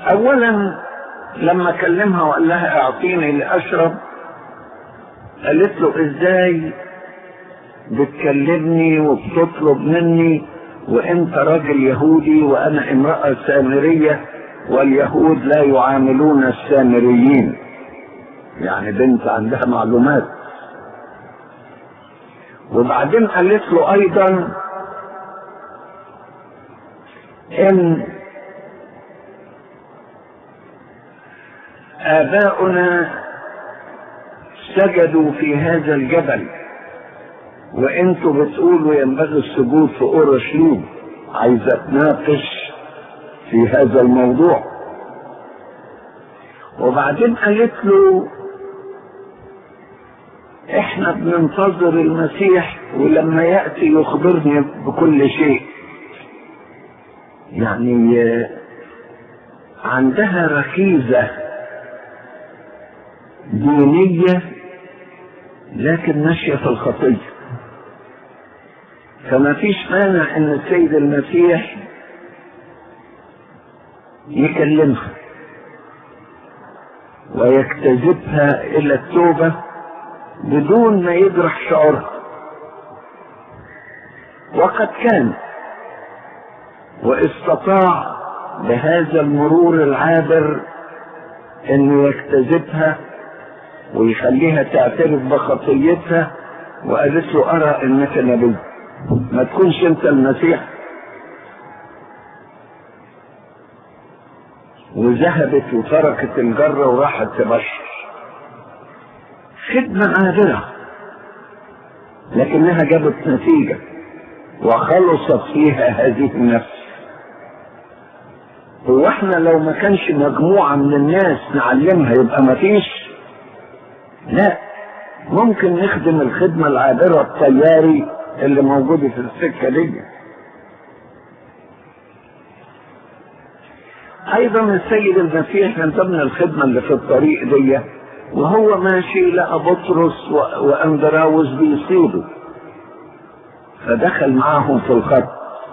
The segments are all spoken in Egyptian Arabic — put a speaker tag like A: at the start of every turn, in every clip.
A: اولا لما كلمها وقال لها اعطيني لاشرب قالت له ازاي بتكلمني وبتطلب مني وانت راجل يهودي وانا امرأة سامرية واليهود لا يعاملون السامريين يعني بنت عندها معلومات وبعدين قالت له ايضا ان اباؤنا سجدوا في هذا الجبل وانتوا بتقولوا ينبغي السجود في اورشليم عايزه تناقش في هذا الموضوع وبعدين قالت له احنا بننتظر المسيح ولما ياتي يخبرني بكل شيء يعني عندها ركيزه دينيه لكن ماشيه في الخطيه فما فيش مانع ان السيد المسيح يكلمها ويجتذبها الى التوبه بدون ما يجرح شعورها وقد كان واستطاع بهذا المرور العابر انه يجتذبها ويخليها تعترف بخطيتها وقالت له ارى انك نبي ما تكونش انت المسيح وذهبت وتركت الجرة وراحت تبشر خدمة عابرة لكنها جابت نتيجة وخلصت فيها هذه النفس هو احنا لو ما كانش مجموعة من الناس نعلمها يبقى ما فيش لا ممكن نخدم الخدمة العابرة الطياري اللي موجودة في السكة دي ايضا السيد المسيح من ضمن الخدمة اللي في الطريق دي وهو ماشي لقى بطرس واندراوس بيصيدوا فدخل معاهم في الخط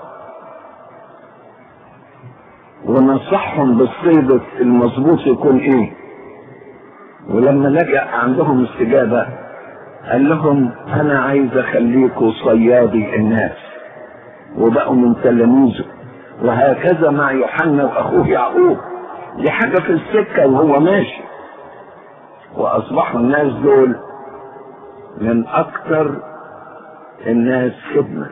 A: ونصحهم بالصيد المظبوط يكون ايه ولما لجأ عندهم استجابة قال لهم انا عايز اخليكم صيادي الناس وبقوا من تلاميذه وهكذا مع يوحنا واخوه يعقوب دي حاجه في السكه وهو ماشي واصبحوا الناس دول من اكثر الناس خدمه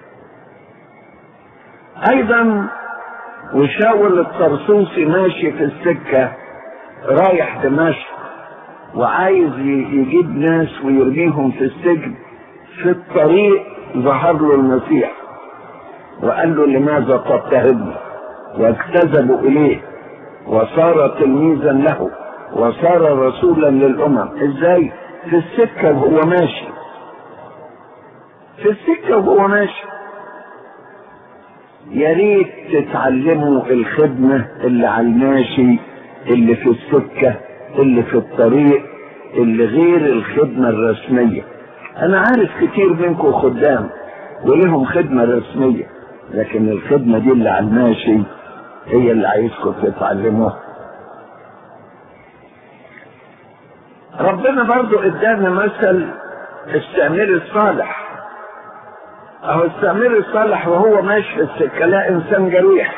A: ايضا وشاول الطرسوسي ماشي في السكه رايح دمشق وعايز يجيب ناس ويرميهم في السجن في الطريق ظهر له المسيح وقال له لماذا تضطهدني واجتذبوا اليه وصار تلميذا له وصار رسولا للامم ازاي في السكه وهو ماشي في السكه وهو ماشي يا ريت تتعلموا الخدمه اللي على الماشي اللي في السكه اللي في الطريق اللي غير الخدمه الرسميه انا عارف كتير منكم خدام ولهم خدمه رسميه لكن الخدمه دي اللي على الماشي هي اللي عايزكم تتعلموها ربنا برضو ادانا مثل السامر الصالح اهو السامر الصالح وهو ماشي في السكه لا انسان جريح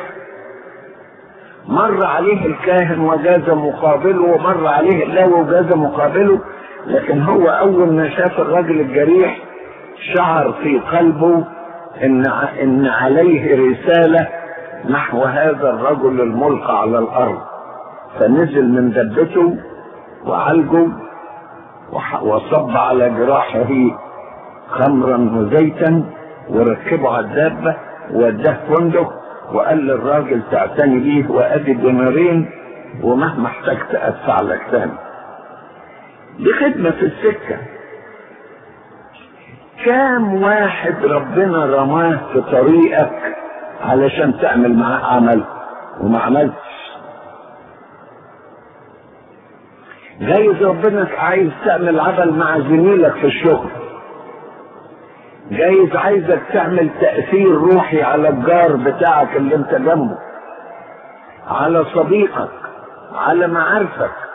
A: مر عليه الكاهن وجاز مقابله ومر عليه اللاوي وجاز مقابله لكن هو اول ما شاف الرجل الجريح شعر في قلبه ان ان عليه رساله نحو هذا الرجل الملقى على الارض فنزل من دبته وعالجه وصب على جراحه خمرا وزيتا وركبه على الدابه ووداه فندق وقال للراجل تعتني بيه وادي دينارين ومهما احتجت ادفع لك تاني دي خدمه في السكه كام واحد ربنا رماه في طريقك علشان تعمل معاه عمل وما عملتش جايز ربنا عايز تعمل عمل مع زميلك في الشغل جايز عايزك تعمل تأثير روحي على الجار بتاعك اللي انت جنبه على صديقك على معارفك